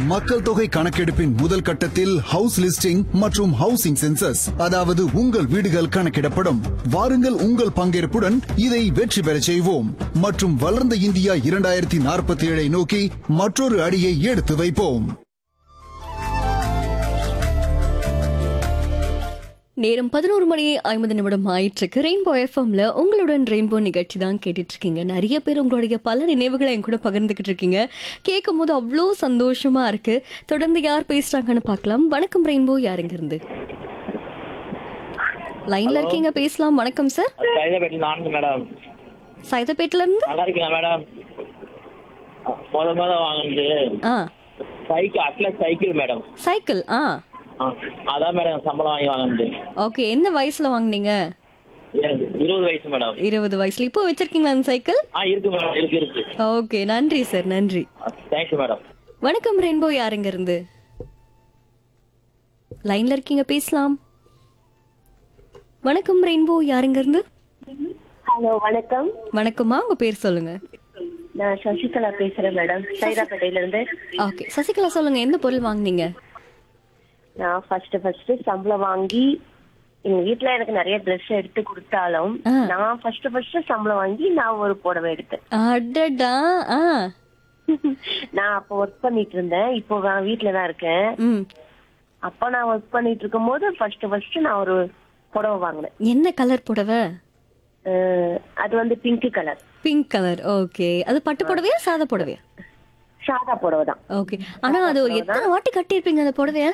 மக்கள் தொகை கணக்கெடுப்பின் முதல் கட்டத்தில் ஹவுஸ் லிஸ்டிங் மற்றும் ஹவுசிங் சென்சஸ் அதாவது உங்கள் வீடுகள் கணக்கிடப்படும் வாருங்கள் உங்கள் பங்கேற்புடன் இதை வெற்றி பெறச் செய்வோம் மற்றும் வளர்ந்த இந்தியா இரண்டாயிரத்தி நாற்பத்தி ஏழை நோக்கி மற்றொரு அடியை எடுத்து வைப்போம் நேரம் பதினோரு மணி ஐம்பது நிமிடம் ஆயிட்டிருக்கு ரெயின்போ எஃப்எம்ல உங்களுடன் ரெயின்போ நிகழ்ச்சி தான் கேட்டுட்டு இருக்கீங்க நிறைய பேர் உங்களுடைய பல நினைவுகளை என் கூட பகிர்ந்துகிட்டு இருக்கீங்க கேட்கும் போது அவ்வளோ சந்தோஷமா இருக்கு தொடர்ந்து யார் பேசுறாங்கன்னு பார்க்கலாம் வணக்கம் ரெயின்போ யாருங்க இருந்து லைன்ல இருக்கீங்க பேசலாம் வணக்கம் சார் சைதாபேட்டில் நான்கு மேடம் சைதாப்பேட்டில இருந்து நல்லா இருக்கீங்களா மேடம் முத முத வாங்கினது ஆ cycle Atlas cycle madam cycle ஆ ஆ, அதான் மேடம் சம்பளம் வாங்கி வாங்கினது ஓகே எந்த வயசுல வாங்குனீங்க எனக்கு இருபது வயசு மேடம் இருபது வயசுல இப்போ வச்சிருக்கீங்களா அந்த சைக்கிள் ஆ இருக்கு மேடம் இருக்கு இருக்கு ஓகே நன்றி சார் நன்றி தேங்க்யூ மேடம் வணக்கம் ரெயின்போ யாருங்க இருந்து லைன்ல இருக்கீங்க பேசலாம் வணக்கம் ரெயின்போ யாருங்க இருந்து ஹலோ வணக்கம் வணக்கம்மா உங்க பேர் சொல்லுங்க நான் சசிகலா பேசுறேன் மேடம் சைதாப்பேட்டையில இருந்து ஓகே சசிகலா சொல்லுங்க எந்த பொருள் வாங்குனீங்க நான் ஃபர்ஸ்ட் ஃபர்ஸ்ட் சம்பளம் வாங்கி எங்க வீட்ல எனக்கு நிறைய ட்ரெஸ் எடுத்து கொடுத்தாலும் ஆ. நான் ஃபர்ஸ்ட் ஃபர்ஸ்ட் சம்பளம் வாங்கி நான் ஒரு புடவை எடுத்தேன் அடடா ஆ நான் அப்போ ஒர்க் பண்ணிட்டு இருந்தேன் இப்போ நான் வீட்ல தான் இருக்கேன் ம் அப்போ நான் ஒர்க் பண்ணிட்டு இருக்கும் போது ஃபர்ஸ்ட் ஃபர்ஸ்ட் நான் ஒரு புடவை வாங்கினேன் என்ன கலர் புடவை அஹ், அது வந்து pink colour pink colour okay அது பட்டு புடவையா சாதா புடவையா சாதா புடவை தான் ஓகே ஆனா அது ஒரு எத்தனை வாட்டி கட்டியிருப்பீங்க அந்த புடவைய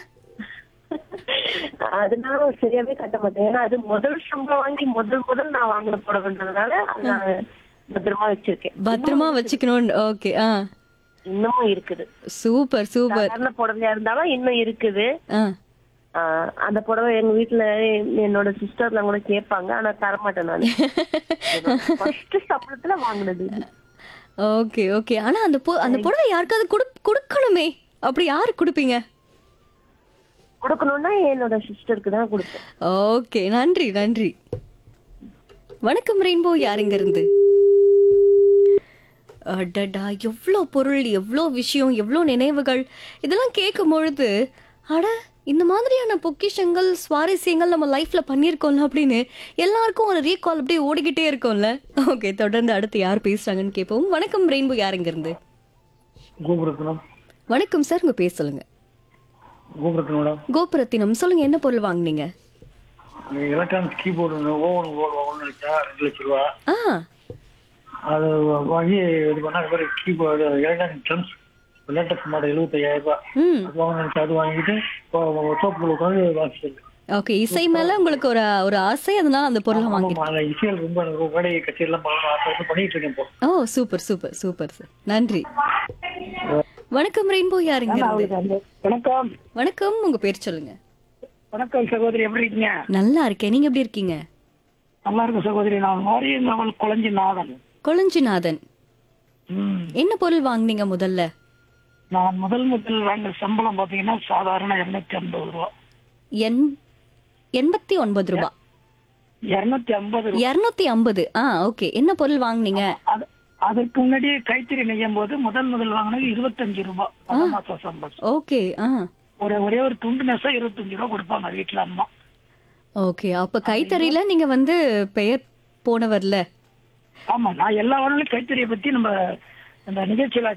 அது நான் சரியாவே கட்ட மாட்டேன் ஏன்னா அது முதல் சம்பளம் வாங்கி முதல் முதல் நான் வாங்கின புடவைன்றதுனால அது நான் பத்திரமா வச்சிருக்கேன் பத்திரமா வச்சுக்கணும் ஓகே ஆ இன்னமும் இருக்குது சூப்பர் சூப்பர் சாதாரண புடவையா இருந்தாலும் இன்னும் இருக்குது ஆ ஆஹ் அந்த புடவை எங்க வீட்டுல என்னோட சிஸ்டர்லாம் கூட கேட்பாங்க ஆனா தரமாட்டேன் நான் ஃபர்ஸ்ட் சம்பளத்துல வாங்கினது ஓகே ஓகே ஆனா அந்த பொ- அந்த புடவை யாருக்காவது கொடு கொடுக்கணுமே அப்படி யாருக்கு கொடுப்பீங்க கொடுக்கணும்னா என்னோட சிஸ்டருக்கு தான் கொடுப்பேன் ஓகே நன்றி நன்றி வணக்கம் ரெயின்போ யாருங்க இருந்து அடடா எவ்வளோ பொருள் எவ்வளோ விஷயம் எவ்வளோ நினைவுகள் இதெல்லாம் கேட்கும் பொழுது அட இந்த மாதிரியான பொக்கிஷங்கள் சுவாரஸ்யங்கள் நம்ம லைஃப்ல பண்ணியிருக்கோம்ல அப்படின்னு எல்லாருக்கும் ஒரு ரீகால் அப்படியே ஓடிக்கிட்டே இருக்கோம்ல ஓகே தொடர்ந்து அடுத்து யார் பேசுறாங்கன்னு கேட்போம் வணக்கம் ரெயின்போ யாருங்க இருந்து கோபுரத்தினம் வணக்கம் சார் உங்க பேர் சொல்லுங்க கோபுரத்தினம் மேடம் கோபுரத்தினம் சொல்லுங்க என்ன பொருள் வாங்குனீங்க எலக்ட்ரானிக்ஸ் கீபோர்டு ஓவன் போர்டு வாங்கணும்னு நினைச்சேன் ரெண்டு லட்ச ரூபா ஆ அது வாங்கி இது பண்ணா அது மாதிரி keyboard electronic drums latest model எழுபத்தையாயிரம் ரூபாய் ம் அது வாங்கணும்னு நினைச்சேன் அது வாங்கிட்டு சோப்பு உட்காந்து வாசிச்சது ஓகே இசை மேல உங்களுக்கு ஒரு ஒரு ஆசை அதனால அந்த பொருளை வாங்கி ஆமா அந்த இசையில் ரொம்ப எனக்கு வேலை கச்சேரியெல்லாம் பண்ணணும் ஆசை வந்து பண்ணிட்டு இருக்கேன் இப்போ ஓ சூப்பர் சூப்பர் சூப்பர் சார் நன்றி வணக்கம் ரெயின்போ யாருங்க இருந்து வணக்கம் வணக்கம் உங்க பேர் சொல்லுங்க வணக்கம் சகோதரி எப்படி இருக்கீங்க நல்லா இருக்கேன் நீங்க எப்படி இருக்கீங்க நல்லா இருக்கும் சகோதரி நான் மாரியன் அவள் குழஞ்சி நாதன் கொளஞ்சிநாதன் ம். என்ன பொருள் வாங்குனீங்க முதல்ல நான் முதல் முதல் வாங்கின சம்பளம் பாத்தீங்கன்னா சாதாரண இருநூத்தி ஐம்பது ரூபா எண் எண்பத்தி ஒன்பது ரூபாய் இருநூத்தி ஐம்பது ரூபா இருநூத்தி ஐம்பது ஆ ஓகே என்ன பொருள் வாங்குனீங்க அது அதற்கு முன்னாடியே கைத்தறி நெய்யும் போது முதல் முதல் வாங்கினது இருபத்தஞ்சு ரூபாய் முதல் மாசம் சம்பளம் ஓகே ஆ ஒரு ஒரே ஒரு துண்டு நெசா இருபத்தஞ்சு ரூபா கொடுப்பாங்க வீட்டுல அம்மா ஓகே அப்ப கைத்தறியில நீங்க வந்து பெயர் போனவர்ல ஆமா நான் எல்லா வரலையும் கைத்தறியை பத்தி நம்ம இந்த நிகழ்ச்சியில